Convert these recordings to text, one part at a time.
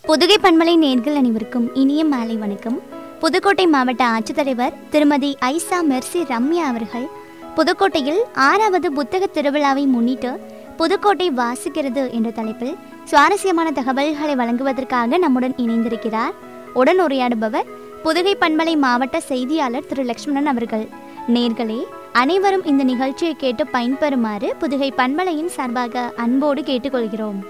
புதுகை பண்பலை நேர்கள் அனைவருக்கும் இனிய மாலை வணக்கம் புதுக்கோட்டை மாவட்ட ஆட்சித்தலைவர் திருமதி ஐசா மெர்சி ரம்யா அவர்கள் புதுக்கோட்டையில் ஆறாவது புத்தக திருவிழாவை முன்னிட்டு புதுக்கோட்டை வாசிக்கிறது என்ற தலைப்பில் சுவாரஸ்யமான தகவல்களை வழங்குவதற்காக நம்முடன் இணைந்திருக்கிறார் உடன் உரையாடுபவர் புதுகை பண்பலை மாவட்ட செய்தியாளர் திரு லட்சுமணன் அவர்கள் நேர்களே அனைவரும் இந்த நிகழ்ச்சியை கேட்டு பயன்பெறுமாறு புதுகை பண்பலையின் சார்பாக அன்போடு கேட்டுக்கொள்கிறோம்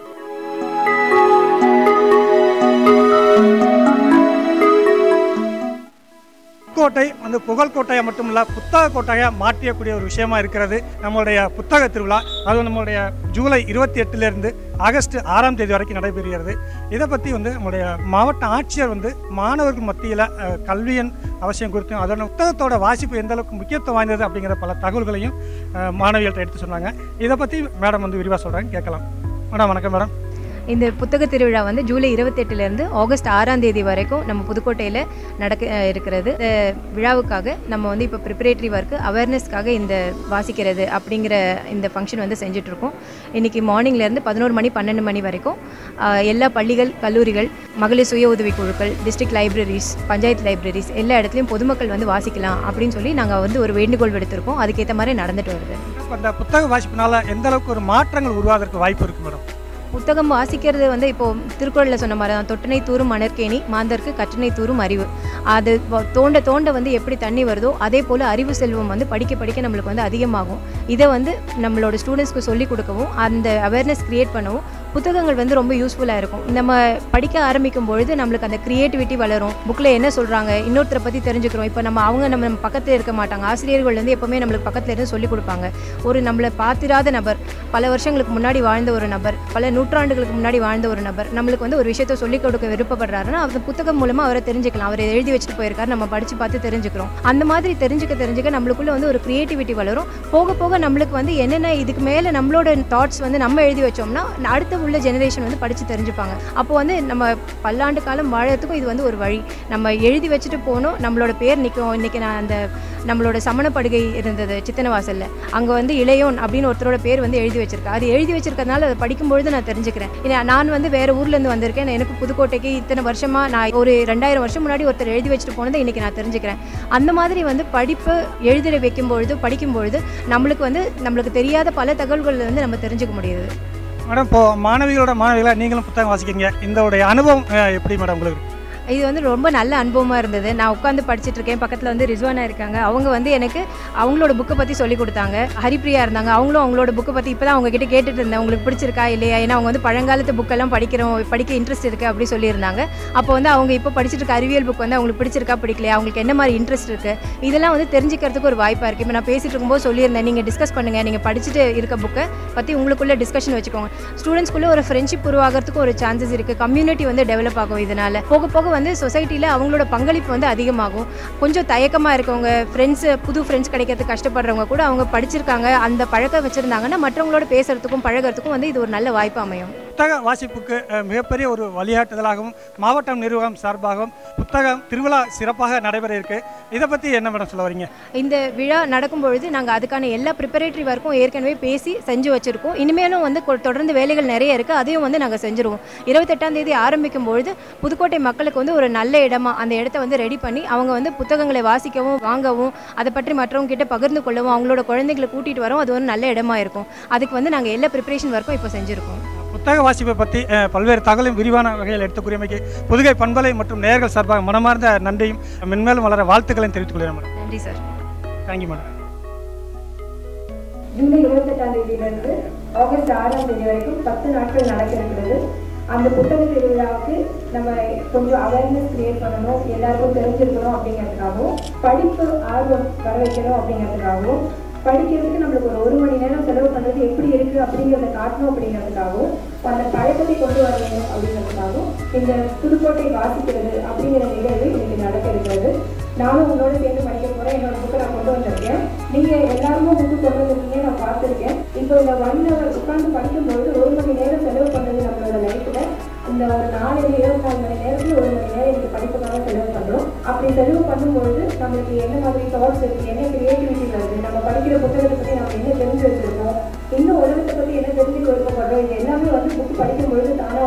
புதுக்கோட்டை வந்து புகழ் கோட்டையை மட்டும் இல்லை புத்தக கோட்டையாக மாற்றியக்கூடிய ஒரு விஷயமா இருக்கிறது நம்மளுடைய புத்தக திருவிழா அது நம்மளுடைய ஜூலை இருபத்தி எட்டுலேருந்து ஆகஸ்ட் ஆறாம் தேதி வரைக்கும் நடைபெறுகிறது இதை பற்றி வந்து நம்மளுடைய மாவட்ட ஆட்சியர் வந்து மாணவர்கள் மத்தியில் அஹ், கல்வியின் அவசியம் குறித்தும் அதோட புத்தகத்தோட வாசிப்பு எந்த அளவுக்கு முக்கியத்துவம் வாய்ந்தது அப்படிங்கிற பல தகவல்களையும் அஹ், மாணவிகள்கிட்ட எடுத்து சொன்னாங்க இதை பற்றி மேடம் வந்து விரிவாக சொல்கிறாங்க கேட்கலாம் மேடம் வணக்கம் மேடம் இந்த புத்தக திருவிழா வந்து ஜூலை இருபத்தெட்டுலேருந்து ஆகஸ்ட் ஆறாம் தேதி வரைக்கும் நம்ம புதுக்கோட்டையில் நடக்க அஹ், இருக்கிறது இந்த விழாவுக்காக நம்ம வந்து இப்போ ப்ரிப்பரேட்டரி ஒர்க்கு அவேர்னஸ்க்காக இந்த வாசிக்கிறது அப்படிங்கிற இந்த ஃபங்க்ஷன் வந்து செஞ்சுட்ருக்கோம் இன்றைக்கி மார்னிங்லேருந்து பதினோரு மணி பன்னெண்டு மணி வரைக்கும் அஹ், எல்லா பள்ளிகள் கல்லூரிகள் மகளிர் சுய உதவி குழுக்கள் டிஸ்ட்ரிக்ட் லைப்ரரிஸ் பஞ்சாயத்து லைப்ரரிஸ் எல்லா இடத்துலையும் பொதுமக்கள் வந்து வாசிக்கலாம் அப்படின்னு சொல்லி நாங்கள் வந்து ஒரு வேண்டுகோள் விடுத்திருக்கோம் அதுக்கேற்ற மாதிரி நடந்துட்டு வருது இப்ப இந்த புத்தக வாசிப்பினால எந்த அளவுக்கு ஒரு மாற்றங்கள் உருவாவதற்கு வாய்ப்பு இருக்குது மேடம் புத்தகம் வாசிக்கிறது வந்து இப்போ திருக்குறளில் சொன்ன மாதிரி தான் தொட்டனை தூரும் மணற்கேணி மாந்தர்க்கு கற்றனை தூரும் அறிவு அது வ- தோண்ட தோண்ட வந்து எப்படி தண்ணி வருதோ அதே போல் அறிவு செல்வம் வந்து படிக்க படிக்க நம்மளுக்கு வந்து அதிகமாகும் இதை வந்து நம்மளோட ஸ்டூடெண்ட்ஸ்க்கு சொல்லிக் கொடுக்கவும் அந்த அவேர்னஸ் கிரியேட் பண்ணவும் புத்தகங்கள் வந்து ரொம்ப யூஸ்ஃபுல்லாக இருக்கும் நம்ம படிக்க ஆரம்பிக்கும் பொழுது நம்மளுக்கு அந்த க்ரியேட்டிவிட்டி வளரும் புக்கில் என்ன சொல்கிறாங்க இன்னொருத்தரை பற்றி தெரிஞ்சுக்கிறோம் இப்போ நம்ம அவங்க நம்ம நம்ம பக்கத்தில் இருக்க மாட்டாங்க ஆசிரியர்கள் வந்து எப்போவுமே நம்மளுக்கு பக்கத்தில் இருந்து சொல்லிக் கொடுப்பாங்க ஒரு நம்மளை பார்த்திராத நபர் பல வருஷங்களுக்கு முன்னாடி வாழ்ந்த ஒரு நபர் பல நூற்றாண்டுகளுக்கு முன்னாடி வாழ்ந்த ஒரு நபர் நம்மளுக்கு வந்து ஒரு விஷயத்தை சொல்லிக் கொடுக்க விருப்பப்படுறாருன்னா அந்த புத்தகம் மூலமாக அவரை தெரிஞ்சுக்கலாம் அவர் எழுதி வச்சுட்டு போயிருக்காரு நம்ம படித்து பார்த்து தெரிஞ்சுக்கிறோம் அந்த மாதிரி தெரிஞ்சுக்க தெரிஞ்சுக்க நம்மளுக்குள்ள வந்து ஒரு க்ரியேட்டிவிட்டி வளரும் போக போக நம்மளுக்கு வந்து என்னென்ன இதுக்கு மேலே நம்மளோட தாட்ஸ் வந்து நம்ம எழுதி வச்சோம்னா அடுத்த உள்ள ஜெனரேஷன் வந்து படித்து தெரிஞ்சுப்பாங்க அப்போ வந்து நம்ம பல்லாண்டு காலம் வாழறதுக்கும் இது வந்து ஒரு வழி நம்ம எழுதி வச்சுட்டு போனோம் நம்மளோட பேர் நிற்கும் இன்றைக்கி நான் அந்த நம்மளோட சமணப்படுகை இருந்தது சித்தனவாசலில் அங்கே வந்து இளையோன் அப்படின்னு ஒருத்தரோட பேர் வந்து எழுதி வச்சிருக்கா அது எழுதி வச்சிருக்கறதுனால அதை படிக்கும்பொழுது நான் தெரிஞ்சுக்கிறேன் ஏன்னா நான் வந்து வேறு ஊர்லேருந்து வந்திருக்கேன் எனக்கு புதுக்கோட்டைக்கு இத்தனை வருஷமாக நான் ஒரு ரெண்டாயிரம் வருஷம் முன்னாடி ஒருத்தர் எழுதி வச்சுட்டு போனதை இன்றைக்கி நான் தெரிஞ்சுக்கிறேன் அந்த மாதிரி வந்து படிப்பு எழுதிட வைக்கும்பொழுது படிக்கும்பொழுது நம்மளுக்கு வந்து நம்மளுக்கு தெரியாத பல தகவல்கள் வந்து நம்ம தெரிஞ்சுக்க முடியுது மேடம் இப்போ மாணவிகளோட மாணவிகளா நீங்களும் புத்தகம் வாசிக்கிறீங்க இந்த உடைய அனுபவம் அஹ், எப்படி மேடம் உங்களுக்கு இது வந்து ரொம்ப நல்ல அனுபவமாக இருந்தது நான் உட்காந்து படிச்சுட்டு இருக்கேன் பக்கத்தில் வந்து ரிஸ்வானா இருக்காங்க அவங்க வந்து எனக்கு அவங்களோட புக்கை பற்றி சொல்லி கொடுத்தாங்க ஹரிப்ரியா இருந்தாங்க அவங்களும் அவங்களோட புக்கை பற்றி இப்போ தான் அவங்க கிட்ட கேட்டுட்டு இருந்தேன் உங்களுக்கு பிடிச்சிருக்கா இல்லையா ஏன்னா அவங்க வந்து பழங்காலத்து புக்கெல்லாம் படிக்கிறோம் படிக்க இன்ட்ரெஸ்ட் இருக்குது அப்படி சொல்லியிருந்தாங்க அப்போ வந்து அவங்க இப்போ படிச்சிட்டு இருக்க அறிவியல் புக் வந்து அவங்களுக்கு பிடிச்சிருக்கா பிடிக்கலையா அவங்களுக்கு என்ன மாதிரி இன்ட்ரெஸ்ட் இருக்குது இதெல்லாம் வந்து தெரிஞ்சுக்கிறதுக்கு ஒரு வாய்ப்பாக இருக்குது இப்போ நான் பேசிட்டு இருக்கும்போது சொல்லியிருந்தேன் நீங்கள் டிஸ்கஸ் பண்ணுங்கள் நீங்கள் படிச்சுட்டு இருக்க புக்கை பற்றி உங்களுக்குள்ள டிஸ்கஷன் வச்சுக்கோங்க ஸ்டூடெண்ட்ஸ்குள்ளே ஒரு ஃப்ரெண்ட்ஷிப் உருவாகிறதுக்கு ஒரு சான்சஸ் இருக்குது கம்யூனிட்டி வந்து டெவலப் ஆகும் இதனால் போக போக வந்து சொசைட்டியில் அவங்களோட பங்களிப்பு வந்து அதிகமாகும் கொஞ்சம் தயக்கமாக இருக்கவங்க ஃப்ரெண்ட்ஸு புது ஃப்ரெண்ட்ஸ் கிடைக்கிறதுக்கு கஷ்டப்படுறவங்க கூட அவங்க படிச்சிருக்காங்க அந்த பழக்கம் வச்சுருந்தாங்கன்னா மற்றவங்களோட பேசுறதுக்கும் பழகுறதுக்கும் வந்து இது ஒரு நல்ல வாய்ப்பு அமையும் புத்தக வாசிப்புக்கு அஹ், மிகப்பெரிய ஒரு வழிகாட்டுதலாகவும் மாவட்டம் நிர்வாகம் சார்பாகவும் புத்தகம் திருவிழா சிறப்பாக நடைபெற இருக்கு இதை பற்றி என்ன மேடம் சொல்ல வரீங்க இந்த விழா நடக்கும் பொழுது நாங்கள் அதுக்கான எல்லா ப்ரிப்பரேட்டரி ஒர்க்கும் ஏற்கனவே பேசி செஞ்சு வச்சுருக்கோம் இனிமேலும் வந்து கொ- தொடர்ந்து வேலைகள் நிறைய இருக்குது அதையும் வந்து நாங்கள் செஞ்சுருவோம் இருபத்தெட்டாம் தேதி ஆரம்பிக்கும் பொழுது புதுக்கோட்டை மக்களுக்கு வந்து ஒரு நல்ல இடமா அந்த இடத்த வந்து ரெடி பண்ணி அவங்க வந்து புத்தகங்களை வாசிக்கவும் வாங்கவும் அதை பற்றி மற்றவங்க கிட்ட பகிர்ந்து கொள்ளவும் அவங்களோட குழந்தைகளை கூட்டிகிட்டு வரோம் அது ஒரு நல்ல இடமா இருக்கும் அதுக்கு வந்து நாங்கள் எல்லா ப்ரிப்பரேஷன் ஒர்க்கும் இப்போ செஞ்சுருக்கோம் புத்தக வாசிப்பை பற்றி அஹ், பல்வேறு தகவலையும் விரிவான வகையில் எடுத்து கூறியமைக்கு புதுகை பண்பலை மற்றும் நேயர்கள் சார்பாக மனமார்ந்த நன்றியும் மென்மேலும் வளர வாழ்த்துக்களையும் தெரிவித்துக் கொள்கிறேன் மேடம் நன்றி சார் தேங்க்யூ மேடம் ஜூலை இருபத்தெட்டாம் தேதியிலிருந்து ஆகஸ்ட் ஆறாம் தேதி வரைக்கும் பத்து நாட்கள் நடக்க இருக்கிறது அந்த புத்தக திருவிழாவுக்கு நம்ம கொஞ்சம் அவேர்னஸ் கிரியேட் பண்ணணும் எல்லாருக்கும் தெரிஞ்சிருக்கணும் அப்படிங்கிறதுக்காகவும் படிப்பு ஆர்வம் வர வைக்கணும் அப்படிங்கிறதுக்காகவும் படிக்கிறதுக்கு நம்மளுக்கு ஒரு ஒரு மணி நேரம் செலவு பண்ணுறது எப்படி இருக்கு அப்படிங்கிறத காட்டணும் அப்படிங்கிறதுக்காகவும் அந்த பழக்கத்தை கொண்டு வர வேண்டும் அப்படிங்கிறதுக்காகவும் இந்த புதுக்கோட்டை வாசிக்கிறது அப்படிங்கிற நிகழ்வு இன்னைக்கு நடக்க இருக்கிறது நானும் உங்களோட சேர்ந்து படிக்க போறேன் என்னோட புக்கை நான் கொண்டு வந்திருக்கேன் நீங்க எல்லாருமே புக்கு கொண்டு வந்திருக்கீங்க நான் பார்த்துருக்கேன் இப்போ இந்த ஒன் ஹவர் உட்காந்து படிக்கும்போது ஒரு மணி நேரம் செலவு பண்ணது நம்மளோட லைஃப்ல இந்த ஒரு நாலு இருபத்தி நாலு மணி நேரத்துல ஒரு மணி நேரம் இன்னைக்கு படிப்புக்காக செலவு பண்றோம் அப்படி செலவு பண்ணும்பொழுது நம்மளுக்கு என்ன மாதிரி தாட்ஸ் இருக்கு என்ன கிரியேட்டிவிட்டி வருது நம்ம படிக்கிற புத்தகத்தை பத்தி நம்ம என்ன தெரிஞ்சு வச்சிருக்கோம் இன்னும் உலகத்தை பத்தி என்ன தெரிஞ்சுக்க விருப்பப்படுறோம் இது எல்லாமே வந்து புக் படிக்கும்பொழுது தானா வந்துடும்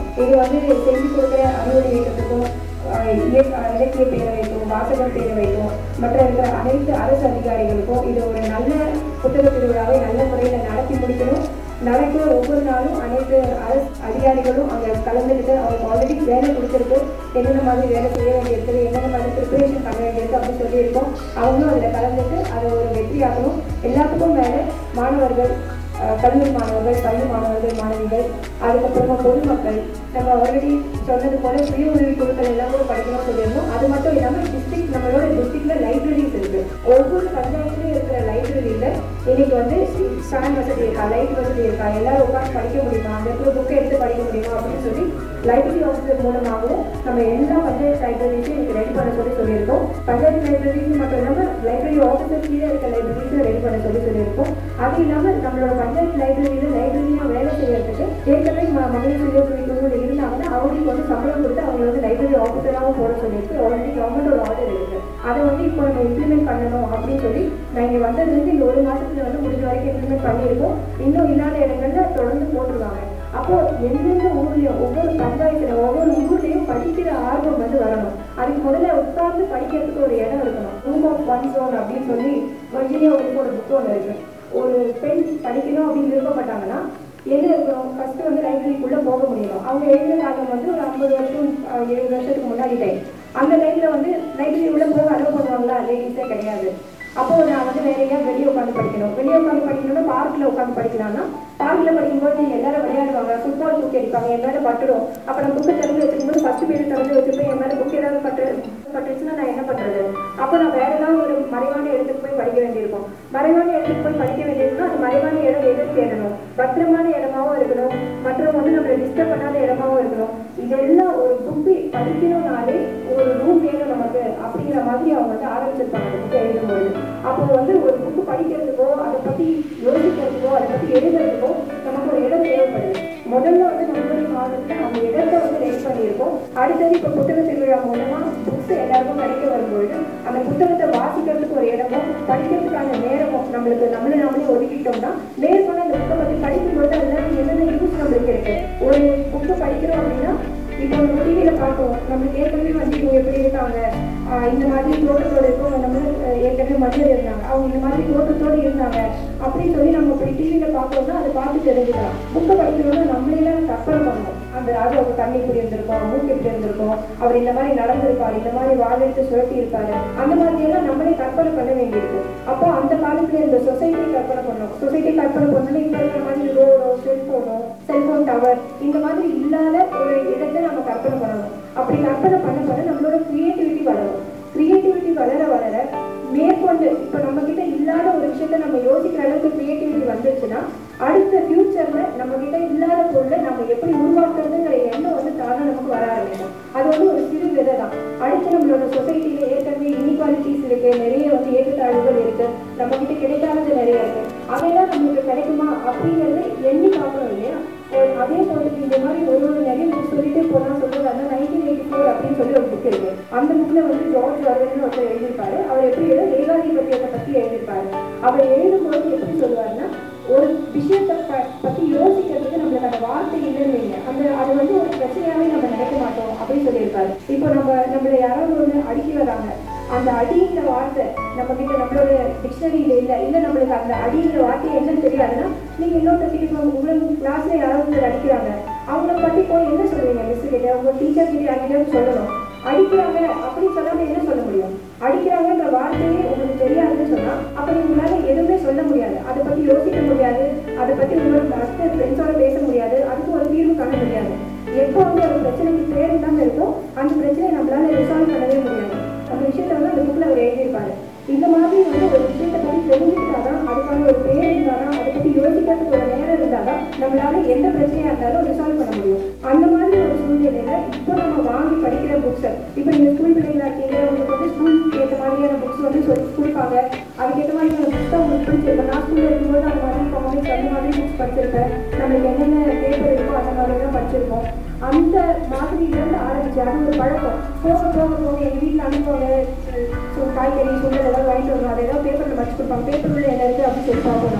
இது வந்து செஞ்சு கொடுக்குற அறிவுரை இயக்கத்துக்கும் ஆஹ் இயக்க- ஆஹ் இலக்கிய பேரவைக்கும் வாசகர் பேரவைக்கும் மற்ற இருக்கிற அனைத்து அரசு அதிகாரிகளுக்கும் இது ஒரு நல்ல புத்தக திருவிழாவை நல்ல முறையில் நடத்தி முடிக்கணும் நடக்கிற ஒவ்வொரு நாளும் அனைத்து அரசு அதிகாரிகளும் அங்கே கலந்துக்கிட்டு அவங்க ஆல்ரெடி வேலை கொடுத்துருக்கு என்னென்ன மாதிரி வேலை செய்ய வேண்டியிருக்குது என்னென்ன மாதிரி ப்ரிப்பரேஷன் பண்ண வேண்டியிருக்கு அப்படின்னு சொல்லியிருக்கோம் அவங்களும் அதில் கலந்துட்டு அதை ஒரு வெற்றியாகணும் எல்லாத்துக்கும் மேலே மாணவர்கள் அஹ், கல்லூரி மாணவர்கள் பள்ளி மாணவர்கள் மாணவிகள் அதுக்கப்புறமா பொதுமக்கள் நம்ம ஆல்ரெடி சொன்னது போல சுய உதவி குழுக்கள் எல்லாம் கூட படிக்கணும்னு சொல்லியிருந்தோம் அது மட்டும் இல்லாமல் டிஸ்ட்ரிக்ட் நம்மளோட டிஸ்ட்ரிக்ட்ல லைப்ரரிஸ் இருக்கு ஒவ்வொரு பஞ்சாயத்துலையும் இருக்கிற லைப்ரரியில இன்னைக்கு வந்து ஃபேன் வசதி இருக்கா லைட் வசதி இருக்கா எல்லாரும் உட்காந்து படிக்க முடியுமா அந்த இடத்துல புக்கை எடுத்து படிக்க முடியுமா அப்படின்னு சொல்லி லைப்ரரி ஆஃபீஸர் மூலமாகவும் நம்ம எல்லா பஞ்சாயத்து லைப்ரரிஸையும் இன்னைக்கு ரெடி பண்ண சொல்லி சொல்லியிருக்கோம் பஞ்சாயத்து லைப்ரரிஸ் மட்டும் இல்லாமல் லைப்ரரி ஆஃபீஸர் கீழே இருக்க லைப்ரரிஸும் ரெடி பண்ண சொல்லி சொல்லியிருக்கோம் அது இல்லாமல் நம்மளோட பஞ்சாயத்து லைப்ரரியில் லைப்ரரியாக வேலை செய்யறதுக்கு ஏற்கனவே ம- மகளிர் சுய உதவிக்குழுவில் இருந்தாங்கன்னா அவங்களுக்கு வந்து சம்பளம் கொடுத்து அவங்களை வந்து லைப்ரரி ஆஃபீஸராகவும் போட சொல்லியிருக்கு ஆல்ரெடி கவர்மெண்டோட ஆர்டர் இருக்கு அதை வந்து இப்போ நம்ம இம்ப்ளிமெண்ட் பண்ணணும் அப்படின்னு சொல்லி நான் இங்கே வந்ததுலேருந்து இந்த ஒரு மாசத்துல வந்து முடிஞ்ச வரைக்கும் இம்ப்ளிமெண்ட் பண்ணியிருக்கோம் இன்னும் இல்லாத இடங்கள்ல தொடர்ந்து போட்டுருவாங்க அப்போ எந்தெந்த ஊர்லயும் ஒவ்வொரு பஞ்சாயத்துல ஒவ்வொரு ஊர்லயும் படிக்கிற ஆர்வம் வந்து வரணும் அதுக்கு முதல்ல உட்கார்ந்து படிக்கிறதுக்கு ஒரு இடம் இருக்கணும் ரூம் ஆஃப் ஒன் ஜோன் அப்படின்னு சொல்லி வர்ஜினியா ஒரு புக் ஒன்று இருக்கு ஒரு பெண் படிக்கணும் அப்படின்னு விருப்பப்பட்டாங்கன்னா எது இருக்கணும் ஃபர்ஸ்ட் வந்து லைப்ரரிக்குள்ள போக முடியணும் அவங்க எழுதின காலம் வந்து ஒரு ஐம்பது வருஷம் அஹ், எழுபது வருஷத்துக்கு முன்னாடி டைம் அந்த டைம்ல வந்து லைப்ரரி உள்ள போக அலோவ் பண்ணுவாங்களா லேடிஸே கிடையாது அப்போ நான் வந்து வேற எங்கேயாவது வெளியே உட்காந்து படிக்கணும் வெளியே உட்காந்து படிக்கணும்னா பார்க்ல உட்காந்து படிக்கலாம்னா பார்க்ல படிக்கும்போது எல்லாரும் விளையாடுவாங்க ஃபுட்பால் தூக்கி அடிப்பாங்க என் மேல பட்டுடும் அப்ப நான் புக்கை திறந்து வச்சுக்கும்போது ஃபர்ஸ்ட் பீரியட் திறந்து வச்சிருப்பேன் என் மேல புக் ஏதாவது பட்டு பட்டுச்சுன்னா நான் என்ன பண்றது அப்போ நான் வேற ஏதாவது ஒரு மறைவான இடத்துக்கு போய் படிக்க வேண்டியிருக்கும் மறைவான இடத்துக்கு போய் படிக்க வேண்டியிருக்குன்னா அந்த மறைவான இடம் எது தேடணும் பத்திரமான இடமாவும் இருக்கணும் மற்றும் வந்து நம்மளை டிஸ்டர்ப் பண்ணாத இடமாவும் இருக்கணும் இதெல்லாம் ஒரு புக்கு படிக்கணும்னாலே ஒரு ரூம் வேணும் நமக்கு அப்படிங்கிற மாதிரி அவங்க வந்து ஆரம்பிச்சிருப்பாங்க அந்த புக்கை எழுதும்போது அப்போ வந்து ஒரு புக்கு படிக்கிறதுக்கோ அதை பத்தி யோசிக்கிறதுக்கோ அதை பத்தி எழுதுறதுக்கோ நமக்கு ஒரு இடம் தேவைப்படுது முதல்ல வந்து நம்மளுடைய மாவட்டத்தில் அந்த இடத்தை வந்து ரெடி பண்ணியிருக்கோம் அடுத்தது இப்போ புத்தக திருவிழா மூலமா புக்ஸ் எல்லாருக்கும் கிடைக்க வரும்பொழுது அந்த புத்தகத்தை வாசிக்கிறதுக்கு ஒரு இடமும் படிக்கிறதுக்கான நேரமும் நம்மளுக்கு நம்மளே நம்மளே ஒதுக்கிட்டோம்னா மேற்கொண்டு அந்த புக்கை பத்தி படிக்கும்போது அதுல என்னென்ன யூஸ் நம்மளுக்கு இருக்கு ஒரு புக்கு படிக்கிறோம் அப்படின்னா இப்போ நம்ம டிவியில பார்ப்போம் நம்மளுக்கு ஏற்கனவே வந்து இவங்க எப்படி இருக்காங்க ஆஹ் இந்த மாதிரி தோட்டத்தோட இருக்கவங்க நம்ம அஹ் ஏற்கனவே மதுரை இருந்தாங்க அவங்க இந்த மாதிரி தோட்டத்தோட இருந்தாங்க அப்படின்னு சொல்லி நம்ம இப்படி டிவியில பார்க்கறோம்னா அதை பார்த்து தெரிஞ்சுக்கலாம் புக்கை படிக்கிறோம்னா நம்மளே தான் கற்பனை பண்ணணும் அந்த ராஜாவுக்கு தண்ணி இப்படி இருந்திருக்கும் மூக்கு இப்படி இருந்திருக்கும் அவர் இந்த மாதிரி நடந்திருப்பாரு இந்த மாதிரி வாழ்த்து சுழட்டி இருப்பாரு அந்த மாதிரி எல்லாம் நம்மளே கற்பனை பண்ண வேண்டியிருக்கு அப்போ அந்த காலத்துல இந்த சொசைட்டி கற்பனை பண்ணோம் சொசைட்டி கற்பனை பண்ணணும் இப்ப இருக்கிற மாதிரி ரோடோ செல்போனோ செல்போன் டவர் இந்த மாதிரி இல்லாத ஒரு இடத்தை நம்ம கற்பனை பண்ணணும் அப்படி கற்பனை பண்ண பண்ண நம்மளோட கிரியேட்டிவிட்டி வளரும் கிரியேட்டிவிட்டி வளர வளர மேற்கொண்டு இப்போ நம்ம கிட்ட இல்லாத ஒரு விஷயத்த நம்ம யோசிக்கிற அளவுக்கு கிரியேட்டிவிட்டி வந்துருச்சுன்னா அடுத்த ஃபியூச்சர்ல நம்ம கிட்ட இல்லாத பொருளை நம்ம எப்படி உருவாக்குறதுங்கிற எண்ணம் வந்து தானே நமக்கு வர ஆரம்பிக்கும் அது வந்து ஒரு சிறு விதை தான் அடுத்து நம்மளோட சொசைட்டில ஏற்கனவே இனிக்வாலிட்டிஸ் இருக்கு நிறைய வந்து ஏற்றத்தாழ்வுகள் இருக்கு நம்ம கிட்ட கிடைக்காதது நிறைய இருக்கு அதெல்லாம் நம்மளுக்கு கிடைக்குமா அப்படிங்கறத எண்ணி பார்க்கணும் இல்லையா ஒரு- அதே போல இந்த மாதிரி ஒரு ஒரு நிறைய புக் சொல்லிட்டே போனா சொல்றது அந்த நைன்டீன் எயிட்டி ஃபோர் அப்படின்னு சொல்லி ஒரு புக் இருக்கு அந்த புக்ல வந்து ஜார்ஜ் ஆர்வல்னு ஒருத்தர் எழுதியிருப்பாரு அவர் எப்படி எழுத ஏகாதிபத்தியத்தை பத்தி எழுதியிருப்பாரு அவர் எழுதும்போது எப்படி சொல்லுவாருன்னா ஒரு விஷயத்தை ப- பத்தி யோசிக்கிறதுக்கு நம்மளுக்கு அந்த வார்த்தை இல்லைன்னு வைங்க. அந்த அது வந்து ஒரு பிரச்சனையாவே நம்ம நினைக்க மாட்டோம் அப்படின்னு சொல்லியிருப்பாரு இப்போ நம்ம நம்மள யாராவது ஒண்ணு அடிக்க வராங்க அந்த அடிங்கிற வார்த்தை நம்ம கிட்ட நம்மளோட டிக்ஷனரியில இல்ல இல்ல நம்மளுக்கு அந்த அடிங்கிற வார்த்தை என்னன்னு தெரியாதுன்னா நீங்க இன்னொருத்தர் கிட்ட இப்போ உங்களுக்கு கிளாஸ்ல யாராவது ஒருத்தர் அடிக்கிறாங்க அவங்கள பத்தி போய் என்ன சொல்லுவீங்க மிஸ் கிட்ட உங்க டீச்சர் கிட்ட யார்கிட்ட சொல்லணும் அடிக்கிறாங்க அப்படின்னு சொல்லாம என்ன சொல்ல முடியும் அடிக்கிறாங்கன்ற வார்த்தையே உங்களுக்கு தெரியாதுன்னு சொன்னா அப்ப உங்களால எதுவுமே சொல்ல முடியாது அதை பத்தி யோசிக்க முடியாது அதை பத்தி உங்களோட மற்ற ஃப்ரெண்ட்ஸோட பேச முடியாது அதுக்கு ஒரு தீர்வு காண முடியாது எப்போ வந்து ஒரு பிரச்சனைக்கு பேர் இல்லாம இருக்கோ அந்த பிரச்சனையை நம்மளால ரிசால்வ் பண்ணவே முடியாது அந்த விஷயத்த வந்து அந்த புக்ல அவர் எழுதியிருப்பாரு இந்த மாதிரி வந்து ஒரு விஷயத்தை பத்தி தெரிஞ்சுக்கிட்டாதான் அதுக்கான ஒரு பேர் இருந்தாதான் அதை பத்தி யோசிக்கிறதுக்கு ஒரு நேரம் இருந்தாதான் நம்மளால எந்த பிரச்சனையா இருந்தாலும் ரிசால்வ் பண்ண முடியும் அந்த மாதிரி ஒரு சூழ்நிலையில இப்போ நம்ம வாங்கி படிக்கிற புக்ஸ் இப்போ நீங்க ஸ்கூல் பிள்ளைங்களா இருக்கீங்க உங்களுக்கு வந்து ஸ்கூல் ஏற்ற மாதிரியான புக்ஸ் வந்து சொல்லி கொடுப்பாங்க அதுக்கேற்ற மாதிரியான புக்ஸ் தான் உங்களுக்கு பிடிச்சிருக்கும் நான் ஸ்கூல்ல இருக்கும்போது அந்த மாதிரி காமிக்ஸ் அந்த மாதிரி புக்ஸ் படிச்சிருப்பேன் நம்மளுக்கு என்னென்ன பேப்பர் இருக்கோ அந்த மாதிரி தான் படிச்சிருக்கோம் அந்த மாதிரிலேருந்து ஆரம்பிச்சு அது ஒரு பழக்கம் போக போக போக எங்கள் வீட்டில் அனுப்புவாங்க ஸோ காய்கறி சுண்டல் ஏதாவது வாங்கிட்டு வருவோம் அதை ஏதாவது பேப்பரில் வச்சு கொடுப்பாங்க பேப்பர் உள்ள என்ன இருக்குது அப்படின்னு சொல்லி பார்ப்போம் நம்ம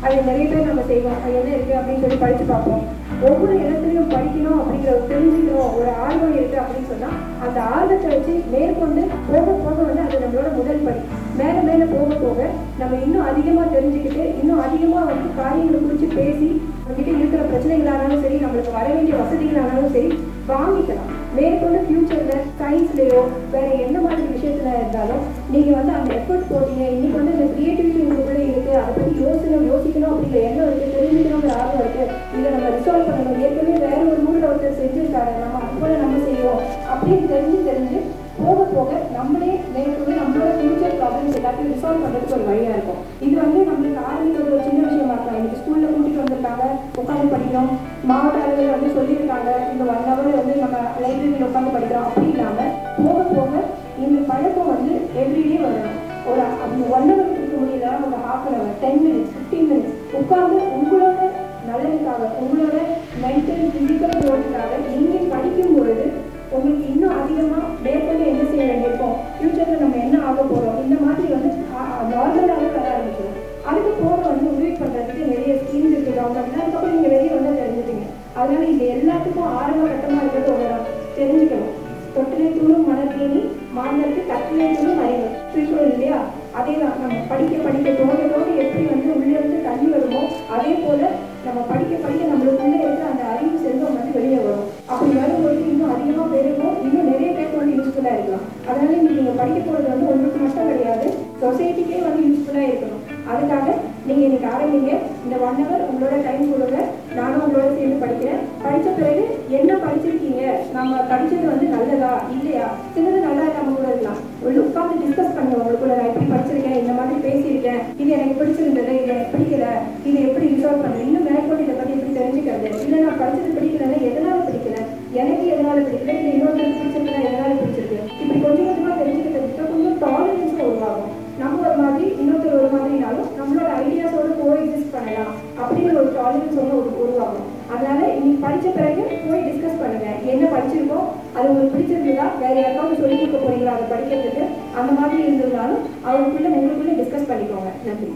அது நிறைய பேர் நம்ம செய்வோம் அது என்ன இருக்குது அப்படின்னு சொல்லி படித்து பார்ப்போம் ஒவ்வொரு இடத்துலையும் படிக்கணும் அப்படிங்கிற ஒரு தெரிஞ்சுக்கணும் ஒரு ஆர்வம் இருக்குது அப்படின்னு சொன்னால் அந்த ஆர்வத்தை வச்சு மேற்கொண்டு போக போக வந்து அது நம்மளோட முதல் படி மேலே மேலே போக போக நம்ம இன்னும் அதிகமாக தெரிஞ்சுக்கிட்டு இன்னும் அதிகமாக வந்து காரியங்களை குறித்து பேசி நம்மகிட்ட இருக்கிற பிரச்சனைகளானாலும் சரி நம்மளுக்கு வர வேண்டிய வசதிகளானாலும் சரி வாங்கிக்கலாம் மேற்கொண்டு ஃபியூச்சரில் சயின்ஸ்லேயோ வேற என்ன மாதிரி விஷயத்துல இருந்தாலும் நீங்கள் வந்து அந்த எஃபர்ட் போட்டீங்க இன்னைக்கு வந்து இந்த கிரியேட்டிவிட்டி உங்களுக்குள்ளே இருக்குது அதை பற்றி யோசணும் யோசிக்கணும் அப்படிங்கிற எண்ணம் இருக்குது தெரிஞ்சுக்கணுங்கிற ஆர்வம் இருக்குது இதை நம்ம ரிசால்வ் பண்ணணும் ஏற்கனவே வேற ஒரு ஊரில் ஒருத்தர் செஞ்சிருக்காரு நம்ம அது போல நம்ம செய்வோம் அப்படின்னு தெரிஞ்சு தெரிஞ்சு போக போக நம்மளே மேற்கொண்டு நம்மளோட ஃபியூச்சர் ப்ராப்ளம்ஸ் எல்லாத்தையும் ரிசால்வ் பண்ணுறதுக்கு ஒரு வழியாக இருக்கும் இது வந்து நம்மளுக்கு ஆரம்பிக்கிறது ஒரு சின்ன விஷயமா இருக்கலாம் இன்னைக்கு ஸ்கூலில் கூட்டிகிட்டு வந்திருக்காங்க உட்காந்து படிக்கிறோம் மாவட்ட அளவில் வந்து சொல்லியிருக்காங்க இந்த ஒன் ஹவர் வந்து நம்ம லைப்ரரியில் உட்காந்து படிக்கிறோம் அப்படி இல்லாமல் போக போக இந்த பழக்கம் வந்து எவ்ரிடே வரணும் ஒரு அந்த ஒன் ஹவர் கொடுக்க முடியல ஒரு half an hour ten minutes fifteen minutes உட்காந்து உங்களோட நலனுக்காக உங்களோட மென்டல் ஃபிசிக்கல் க்ரோத்துக்காக நீங்கள் படிக்கும் பொழுது உங்களுக்கு இன்னும் அதிகமாக மேற்கொண்டு என்ன செய்ய வேண்டியிருக்கோம் ஃப்யூச்சரில் நம்ம என்ன ஆக போகிறோம் இந்த மாதிரி வந்து நார்மலாகவே வர ஆரம்பிச்சிடும் அதுக்கு போக வந்து உதவி பண்ணுறதுக்கு நிறைய ஸ்கீம்ஸ் இருக்குது கவர்மெண்ட்ல அதுக்கப்புறம் நீங்கள் வெளியே வந்து தெரிஞ்சுட்டீங்க அதனால இது எல்லாத்துக்கும் ஆரம்ப கட்டமாக இருக்கிறது ஒரு தெரிஞ்சுக்கணும் தொட்டிலை தூளும் மணற்கேணி மாந்தருக்கு கட்டிலை தூளும் அறிவு திருக்குறள் இல்லையா அதே தான் நம்ம படிக்க படிக்க தோண்ட தோண்ட எப்படி வந்து உள்ளே இருந்து தண்ணி வருமோ அதே போல நம்ம படிக்க படிக்க நம்மளுக்குள்ளே இருக்கிற அந்த அறிவு செல்வம் வந்து வெளியே வரும் அப்படி வரும்போது இன்னும் அதிகமாக பெருகும் இன்னும் நிறைய பேருக்கு வந்து யூஸ்ஃபுல்லாக இருக்கலாம் அதனால இன்னைக்கு நீங்கள் படிக்க போகிறது வந்து உங்களுக்கு மட்டும் கிடையாது சொசைட்டிக்கே வந்து யூஸ்ஃபுல்லாக இருக்கணும் அதுக்காக நீங்கள் இன்னைக்கு ஆரம்பிங்க இந்த ஒன் ஹவர் உங்களோட டைம் கொடுங்க நானும் உங்களோட சேர்ந்து படிக்கிறேன் படித்த பிறகு என்ன படிச்சிருக்கீங்க நம்ம படிச்சது வந்து நல்லதா இல்லையா சிலது நல்லா இல்லாம கூட இருக்கலாம் உள்ள உட்காந்து டிஸ்கஸ் பண்ணுங்க உங்களுக்குள்ள நான் இப்படி படிச்சிருக்கேன் இந்த மாதிரி பேசியிருக்கேன் இது எனக்கு பிடிச்சிருந்தது இது எனக்கு பிடிக்கல இது எப்படி ரிசால்வ் பண்ணுறது இன்னும் மேற்கொண்டு இதை பற்றி எப்படி தெரிஞ்சுக்கிறது இல்லை நான் படிச்சது பிடிக்கலன்னா எதனால பிடிக்கல எனக்கு எதனால பிடிக்கல இல்லை இன்னொருத்தருக்கு பிடிச்சிருக்குன்னா எதனால பிடிச்சிருக்கு இப்படி கொஞ்சம் கொஞ்சமாக தெரிஞ்சுக்கிறதுக்கு கொஞ்சம் டாலரன்ஸும் உருவாகும் நம்ம ஒரு மாதிரி இன்னொருத்தர் ஒரு மாதிரினாலும் நம்மளோட ஐடியாஸோட கோ எக்ஸிஸ்ட் பண்ணலாம் அப்படிங்கிற ஒரு டாலரன்ஸ் வந்து ஒரு உருவாகும் அதனால இன்னைக்கு படிச்ச பிறகு போய் டிஸ்கஸ் பண்ணுங்க என்ன படிச்சிருக்கோம் அது உங்களுக்கு பிடிச்சிருந்ததா வேற யாருக்காவது சொல்லி கொடுக்க போறீங்களா அதை படிக்கிறதுக்கு அந்த மாதிரி இருந்ததுனாலும் அவங்களுக்குள்ள உங்களுக்குள்ள டிஸ்கஸ் பண்ணிக்கோங்க நன்றி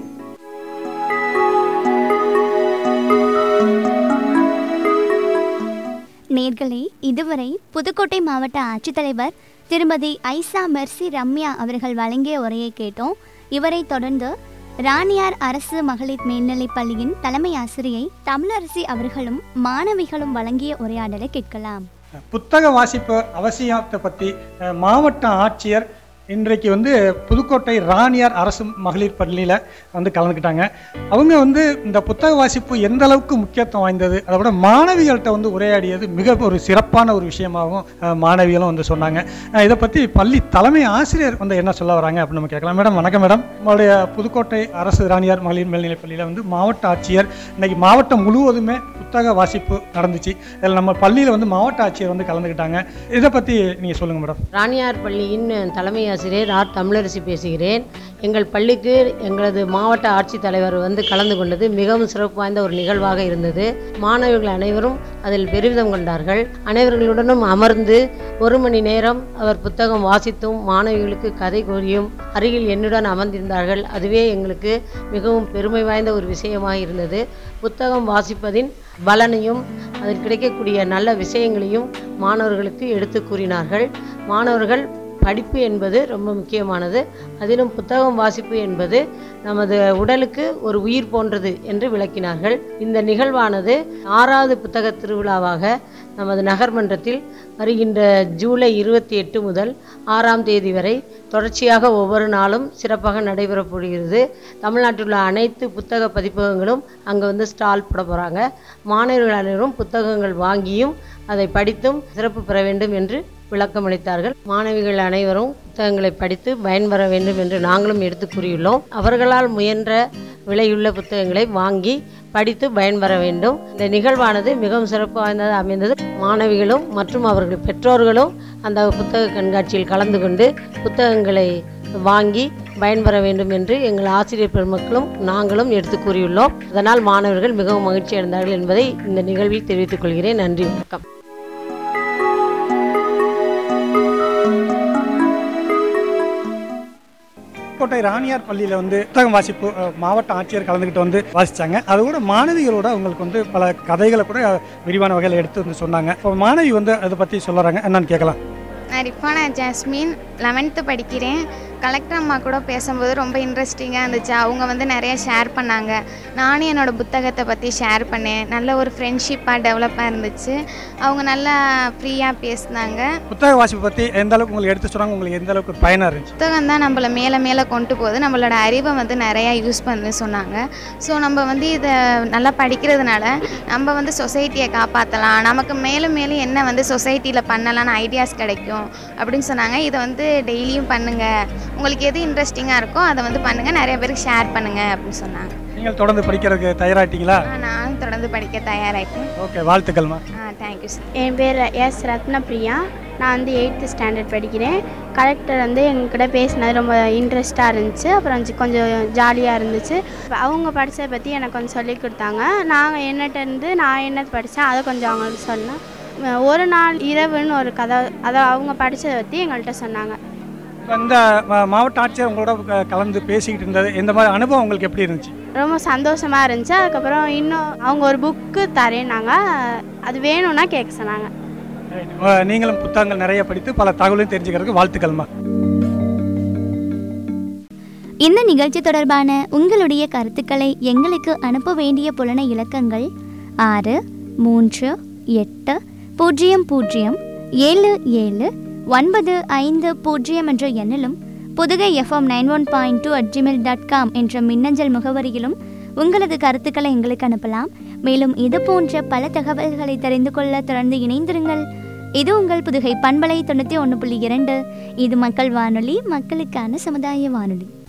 நேர்களே இதுவரை புதுக்கோட்டை மாவட்ட ஆட்சித்தலைவர் திருமதி ஐசா மெர்சி ரம்யா அவர்கள் வழங்கிய உரையை கேட்டோம் இவரை தொடர்ந்து ராணியார் அரசு மகளிர் மேல்நிலைப் பள்ளியின் தலைமை ஆசிரியை தமிழரசி அவர்களும் மாணவிகளும் வழங்கிய உரையாடலை கேட்கலாம் புத்தக வாசிப்பு அவசியத்தை பற்றி அஹ், மாவட்ட ஆட்சியர் இன்றைக்கு வந்து புதுக்கோட்டை ராணியார் அரசு மகளிர் பள்ளியில் வந்து கலந்துக்கிட்டாங்க அவங்க வந்து இந்த புத்தக வாசிப்பு எந்த அளவுக்கு முக்கியத்துவம் வாய்ந்தது அதை விட மாணவிகள்கிட்ட வந்து உரையாடியது மிக ஒரு சிறப்பான ஒரு விஷயமாகவும் அஹ், மாணவிகளும் வந்து சொன்னாங்க அஹ், இதை பற்றி பள்ளி தலைமை ஆசிரியர் வந்து என்ன சொல்ல வராங்க அப்படின்னு நம்ம கேட்கலாம் மேடம் வணக்கம் மேடம் நம்மளுடைய புதுக்கோட்டை அரசு ராணியார் மகளிர் மேல்நிலைப் பள்ளியில் வந்து மாவட்ட ஆட்சியர் இன்னைக்கு மாவட்டம் முழுவதுமே புத்தக வாசிப்பு நடந்துச்சு இதில் நம்ம பள்ளியில் வந்து மாவட்ட ஆட்சியர் வந்து கலந்துக்கிட்டாங்க இதை பற்றி நீங்கள் சொல்லுங்கள் மேடம் ராணியார் பள்ளியின் தலைமை ஆசிரியர் ஆர் தமிழரசி பேசுகிறேன் எங்கள் பள்ளிக்கு எங்களது மாவட்ட ஆட்சித்தலைவர் வந்து கலந்து கொண்டது மிகவும் சிறப்பு வாய்ந்த ஒரு நிகழ்வாக இருந்தது மாணவர்கள் அனைவரும் அதில் பெருமிதம் கொண்டார்கள் அனைவர்களுடனும் அமர்ந்து ஒரு மணி நேரம் அவர் புத்தகம் வாசித்தும் மாணவிகளுக்கு கதை கூறியும் அருகில் என்னுடன் அமர்ந்திருந்தார்கள் அதுவே எங்களுக்கு மிகவும் பெருமை வாய்ந்த ஒரு விஷயமாக இருந்தது புத்தகம் வாசிப்பதின் பலனையும் அதில் கிடைக்கக்கூடிய நல்ல விஷயங்களையும் மாணவர்களுக்கு எடுத்து கூறினார்கள் மாணவர்கள் படிப்பு என்பது ரொம்ப முக்கியமானது அதிலும் புத்தகம் வாசிப்பு என்பது நமது உடலுக்கு ஒரு உயிர் போன்றது என்று விளக்கினார்கள் இந்த நிகழ்வானது ஆறாவது புத்தக திருவிழாவாக நமது நகர்மன்றத்தில் வருகின்ற ஜூலை இருபத்தி எட்டு முதல் ஆறாம் தேதி வரை தொடர்ச்சியாக ஒவ்வொரு நாளும் சிறப்பாக நடைபெறப் போகிறது தமிழ்நாட்டில் உள்ள அனைத்து புத்தக பதிப்பகங்களும் அங்கே வந்து ஸ்டால் போட போகிறாங்க மாணவர்கள் அனைவரும் புத்தகங்கள் வாங்கியும் அதை படித்தும் சிறப்பு பெற வேண்டும் என்று விளக்கமளித்தார்கள் மாணவிகள் அனைவரும் புத்தகங்களை படித்து பயன்பெற வேண்டும் என்று நாங்களும் எடுத்து கூறியுள்ளோம் அவர்களால் முயன்ற விலையுள்ள புத்தகங்களை வாங்கி படித்து பயன்பெற வேண்டும் இந்த நிகழ்வானது மிகவும் சிறப்பு வாய்ந்தது அமைந்தது மாணவிகளும் மற்றும் அவர்கள் பெற்றோர்களும் அந்த புத்தக கண்காட்சியில் கலந்து கொண்டு புத்தகங்களை வாங்கி பயன்பெற வேண்டும் என்று எங்கள் ஆசிரியர் பெருமக்களும் நாங்களும் எடுத்து கூறியுள்ளோம் அதனால் மாணவர்கள் மிகவும் மகிழ்ச்சி அடைந்தார்கள் என்பதை இந்த நிகழ்வில் தெரிவித்துக் கொள்கிறேன் நன்றி வணக்கம் இப்போ புதுக்கோட்டை ராணியார் பள்ளியில் வந்து புத்தகம் வாசிப்பு அஹ், மாவட்ட ஆட்சியர் கலந்துக்கிட்டு வந்து வாசிச்சாங்க அது கூட மாணவிகளோட அவங்களுக்கு வந்து பல கதைகளை கூட விரிவான வகையில் எடுத்து வந்து சொன்னாங்க இப்போ மாணவி வந்து அதை பற்றி சொல்லுறாங்க என்னன்னு கேட்கலாம் நான் ரிஃபானா ஜாஸ்மின் லெவன்த்து படிக்கிறேன் கலெக்டர் அம்மா கூட பேசும்போது ரொம்ப இன்ட்ரெஸ்டிங்காக இருந்துச்சு அவங்க வந்து நிறைய ஷேர் பண்ணாங்க நானும் என்னோட புத்தகத்தை பற்றி ஷேர் பண்ணேன் நல்ல ஒரு ஃப்ரெண்ட்ஷிப்பாக டெவலப்பாக இருந்துச்சு அவங்க நல்லா ஃப்ரீயாக பேசினாங்க புத்தக வாசிப்பு பற்றி எந்த அளவுக்கு உங்களுக்கு எடுத்து சொன்னாங்க உங்களுக்கு எந்த அளவுக்கு ஒரு பயனாக இருந்துச்சு புத்தகம் தான் நம்மளை மேலே மேலே கொண்டு போகுது நம்மளோட அறிவை வந்து நிறையா யூஸ் பண்ணு சொன்னாங்க ஸோ நம்ம வந்து இதை நல்லா படிக்கிறதுனால நம்ம வந்து சொசைட்டியை காப்பாற்றலாம் நமக்கு மேலும் மேலும் என்ன வந்து சொசைட்டியில் பண்ணலாம்னு ஐடியாஸ் கிடைக்கும் அப்படின்னு சொன்னாங்க இதை வந்து டெய்லியும் பண்ணுங்கள் உங்களுக்கு எது இன்ட்ரெஸ்டிங்காக இருக்கோ அதை வந்து பண்ணுங்கள் நிறைய பேருக்கு ஷேர் பண்ணுங்கள் அப்படின்னு சொன்னாங்க நீங்கள் தொடர்ந்து படிக்கிறதுக்கு தயாராகிட்டீங்களா ஆ, நானும் தொடர்ந்து படிக்க தயாராகிட்டேன் ஓகே வாழ்த்துக்கள்மா ஆ தேங்க்யூ சார் என் பேர் எஸ் ரத்னபிரியா நான் வந்து எயித்து ஸ்டாண்டர்ட் படிக்கிறேன் கலெக்டர் வந்து எங்ககிட்ட பேசினது ரொம்ப இன்ட்ரெஸ்ட்டாக இருந்துச்சு அப்புறம் கொஞ்சம் கொஞ்சம் ஜாலியாக இருந்துச்சு அப்ப அவங்க படித்ததை பற்றி எனக்கு கொஞ்சம் சொல்லி கொடுத்தாங்க நாங்கள் என்னட்ட இருந்து நான் என்ன படித்தேன் அதை கொஞ்சம் அவங்களுக்கு சொன்னேன் அஹ் ஒரு நாள் இரவுன்னு ஒரு கதை அதை அவங்க படித்ததை பற்றி எங்கள்கிட்ட சொன்னாங்க இப்ப இந்த மா- மாவட்ட ஆட்சியர் உங்களோட க- கலந்து பேசிக்கிட்டு இருந்தது இந்த மாதிரி அனுபவம் உங்களுக்கு எப்படி இருந்துச்சு ரொம்ப சந்தோஷமாக இருந்துச்சு அதுக்கப்புறம் இன்னும் அவங்க ஒரு புக்கு தரேன்னாங்க அது வேணும்னா கேட்க சொன்னாங்க அஹ் நீங்களும் புத்தகங்கள் நிறைய படித்து பல தகவலையும் தெரிஞ்சுக்கிறதுக்கு வாழ்த்துக்கள்மா இந்த நிகழ்ச்சி தொடர்பான உங்களுடைய கருத்துக்களை எங்களுக்கு அனுப்ப வேண்டிய புலன இலக்கங்கள் ஆறு மூன்று எட்டு பூஜ்ஜியம் பூஜ்ஜியம் ஏழு ஏழு ஒன்பது ஐந்து பூஜ்ஜியம் என்ற எண்ணிலும் Pudugai FM nine one point two at Gmail dot com என்ற மின்னஞ்சல் முகவரியிலும் உங்களது கருத்துக்களை எங்களுக்கு அனுப்பலாம் மேலும் இது போன்ற பல தகவல்களை தெரிந்து கொள்ள தொடர்ந்து இணைந்திருங்கள் இது உங்கள் புதுகை பண்பலை தொண்ணூற்றி ஒன்று புள்ளி இரண்டு இது மக்கள் வானொலி மக்களுக்கான சமுதாய வானொலி